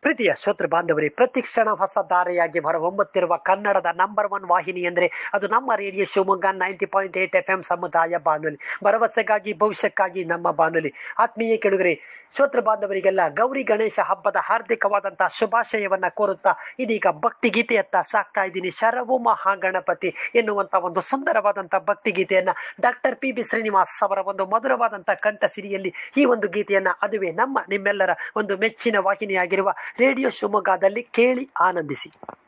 ಪ್ರೀತಿಯ ಶ್ರೋತೃ ಬಾಂಧವರೇ ಪ್ರತಿಕ್ಷಣ ಹೊಸ ದಾರಿಯಾಗಿ ಹೊರಹೊಮ್ಮುತ್ತಿರುವ ಕನ್ನಡದ ನಂಬರ್ ಒನ್ ವಾಹಿನಿ ಎಂದರೆ ಅದು ನಮ್ಮ radio Shivamogga ninety point eight F M ಸಮುದಾಯ ಬಾನುಲಿ ಭರವಸೆಗಾಗಿ ಭವಿಷ್ಯಕ್ಕಾಗಿ ನಮ್ಮ ಬಾನುಲಿ ಆತ್ಮೀಯ ಕೆಡುಗರೆ ಶ್ರೋತೃ ಬಾಂಧವರಿಗೆಲ್ಲ ಗೌರಿ ಗಣೇಶ ಹಬ್ಬದ ಹಾರ್ದಿಕವಾದಂತಹ ಶುಭಾಶಯವನ್ನ ಕೋರುತ್ತಾ ಇದೀಗ ಭಕ್ತಿ ಗೀತೆಯತ್ತ ಸಾಕ್ತಾ ಇದ್ದೀನಿ ಶರವು ಮಹಾಗಣಪತಿ ಎನ್ನುವಂತ ಒಂದು ಸುಂದರವಾದಂತಹ ಭಕ್ತಿ ಗೀತೆಯನ್ನ ಡಾಕ್ಟರ್ ಪಿ ಬಿ ಶ್ರೀನಿವಾಸ್ ಅವರ ಒಂದು ಮಧುರವಾದಂತಹ ಕಂಠ ಸಿರಿಯಲ್ಲಿ ಈ ಒಂದು ಗೀತೆಯನ್ನ ಅದುವೇ ನಮ್ಮ ನಿಮ್ಮೆಲ್ಲರ ಒಂದು ಮೆಚ್ಚಿನ ವಾಹಿನಿಯಾಗಿರುವ ರೇಡಿಯೋ ಶಿವಮೊಗ್ಗದಲ್ಲಿ ಕೇಳಿ ಆನಂದಿಸಿ